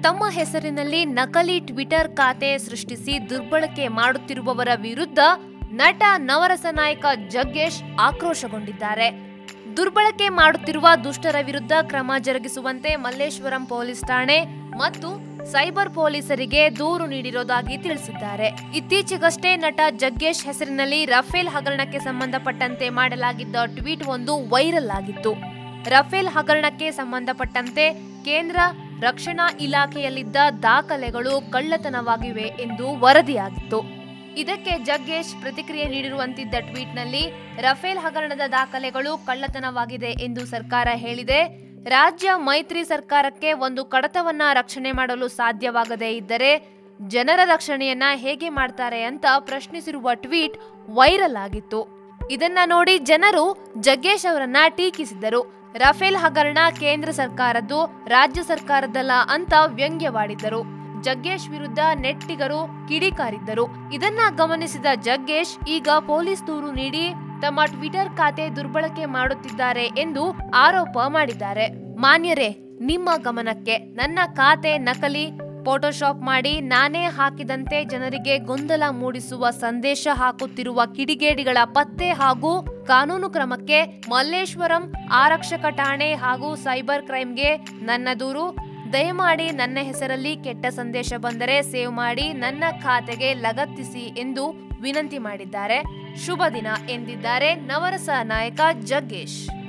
ತಮ್ಮ ಹೆಸರಿನಲ್ಲಿ ನಕಲಿ ಟ್ವಿಟರ್ ಖಾತೆ ಸೃಷ್ಟಿಸಿ ದುರ್ಬಳಕೆ ಮಾಡುತ್ತಿರುವವರ ವಿರುದ್ಧ ನಟ ನವರಸ ನಾಯಕ ಜಗ್ಗೇಶ್ ಆಕ್ರೋಶಗೊಂಡಿದ್ದಾರೆ ದುರ್ಬಳಕೆ ಮಾಡುತ್ತಿರುವ ದುಷ್ಟರ ವಿರುದ್ಧ ಕ್ರಮ ಜರುಗಿಸುವಂತೆ ಮಲ್ಲೇಶ್ವರಂ ಪೊಲೀಸ್ ಠಾಣೆ ಮತ್ತು ಸೈಬರ್ ಪೊಲೀಸರಿಗೆ ದೂರು ನೀಡಿರೋದಾಗಿ ತಿಳಿಸಿದ್ದಾರೆ ಇತ್ತೀಚೆಗಷ್ಟೇ ನಟ ಜಗ್ಗೇಶ್ ಹೆಸರಿನಲ್ಲಿ ರಫೇಲ್ ಹಗರಣಕ್ಕೆ ಸಂಬಂಧಪಟ್ಟಂತೆ ಮಾಡಲಾಗಿದ್ದ ಟ್ವೀಟ್ ಒಂದು ವೈರಲ್ ಆಗಿತ್ತು ರಫೇಲ್ ಹಗರಣಕ್ಕೆ ಸಂಬಂಧಪಟ್ಟಂತೆ ಕೇಂದ್ರ ರಕ್ಷಣಾ ಇಲಾಖೆಯಲ್ಲಿದ್ದ ದಾಖಲೆಗಳು ಕಳ್ಳತನವಾಗಿವೆ ಎಂದು ವರದಿಯಾಗಿತ್ತು ಇದಕ್ಕೆ ಜಗ್ಗೇಶ್ ಪ್ರತಿಕ್ರಿಯೆ ನೀಡಿರುವಂತಿದ್ದ ಟ್ವೀಟ್ನಲ್ಲಿ ರಫೇಲ್ ಹಗರಣದ ದಾಖಲೆಗಳು ಕಳ್ಳತನವಾಗಿದೆ ಎಂದು ಸರ್ಕಾರ ಹೇಳಿದೆ ರಾಜ್ಯ ಮೈತ್ರಿ ಸರ್ಕಾರಕ್ಕೆ ಒಂದು ಕಡತವನ್ನ ರಕ್ಷಣೆ ಮಾಡಲು ಸಾಧ್ಯವಾಗದೇ ಇದ್ದರೆ ಜನರ ರಕ್ಷಣೆಯನ್ನ ಹೇಗೆ ಮಾಡ್ತಾರೆ ಅಂತ ಪ್ರಶ್ನಿಸಿರುವ ಟ್ವೀಟ್ ವೈರಲ್ ಆಗಿತ್ತು ಇದನ್ನ ನೋಡಿ ಜನರು ಜಗ್ಗೇಶ್ ಅವರನ್ನ ಟೀಕಿಸಿದರು ರಫೇಲ್ ಹಗರಣ ಕೇಂದ್ರ ಸರ್ಕಾರದ್ದು ರಾಜ್ಯ ಸರ್ಕಾರದಲ್ಲ ಅಂತ ವ್ಯಂಗ್ಯವಾಡಿದ್ದರು ಜಗ್ಗೇಶ್ ವಿರುದ್ಧ ನೆಟ್ಟಿಗರು ಕಿಡಿಕಾರಿದ್ದರು ಇದನ್ನ ಗಮನಿಸಿದ ಜಗ್ಗೇಶ್ ಈಗ ಪೊಲೀಸ್ ದೂರು ನೀಡಿ ತಮ್ಮ ಟ್ವಿಟರ್ ಖಾತೆ ದುರ್ಬಳಕೆ ಮಾಡುತ್ತಿದ್ದಾರೆ ಎಂದು ಆರೋಪ ಮಾಡಿದ್ದಾರೆ ಮಾನ್ಯರೇ ನಿಮ್ಮ ಗಮನಕ್ಕೆ ನನ್ನ ಖಾತೆ ನಕಲಿ ಫೋಟೋಶಾಪ್ ಮಾಡಿ ನಾನೇ ಹಾಕಿದಂತೆ ಜನರಿಗೆ ಗೊಂದಲ ಮೂಡಿಸುವ ಸಂದೇಶ ಹಾಕುತ್ತಿರುವ ಕಿಡಿಗೇಡಿಗಳ ಪತ್ತೆ ಹಾಗೂ ಕಾನೂನು ಕ್ರಮಕ್ಕೆ ಮಲ್ಲೇಶ್ವರಂ ಆರಕ್ಷಕ ಠಾಣೆ ಹಾಗೂ ಸೈಬರ್ ಕ್ರೈಮ್ಗೆ ನನ್ನ ದೂರು ದಯಮಾಡಿ ನನ್ನ ಹೆಸರಲ್ಲಿ ಕೆಟ್ಟ ಸಂದೇಶ ಬಂದರೆ ಸೇವ್ ಮಾಡಿ ನನ್ನ ಖಾತೆಗೆ ಲಗತ್ತಿಸಿ ಎಂದು ವಿನಂತಿ ಮಾಡಿದ್ದಾರೆ ಶುಭ ದಿನ ಎಂದಿದ್ದಾರೆ ನವರಸ ನಾಯಕ ಜಗ್ಗೇಶ್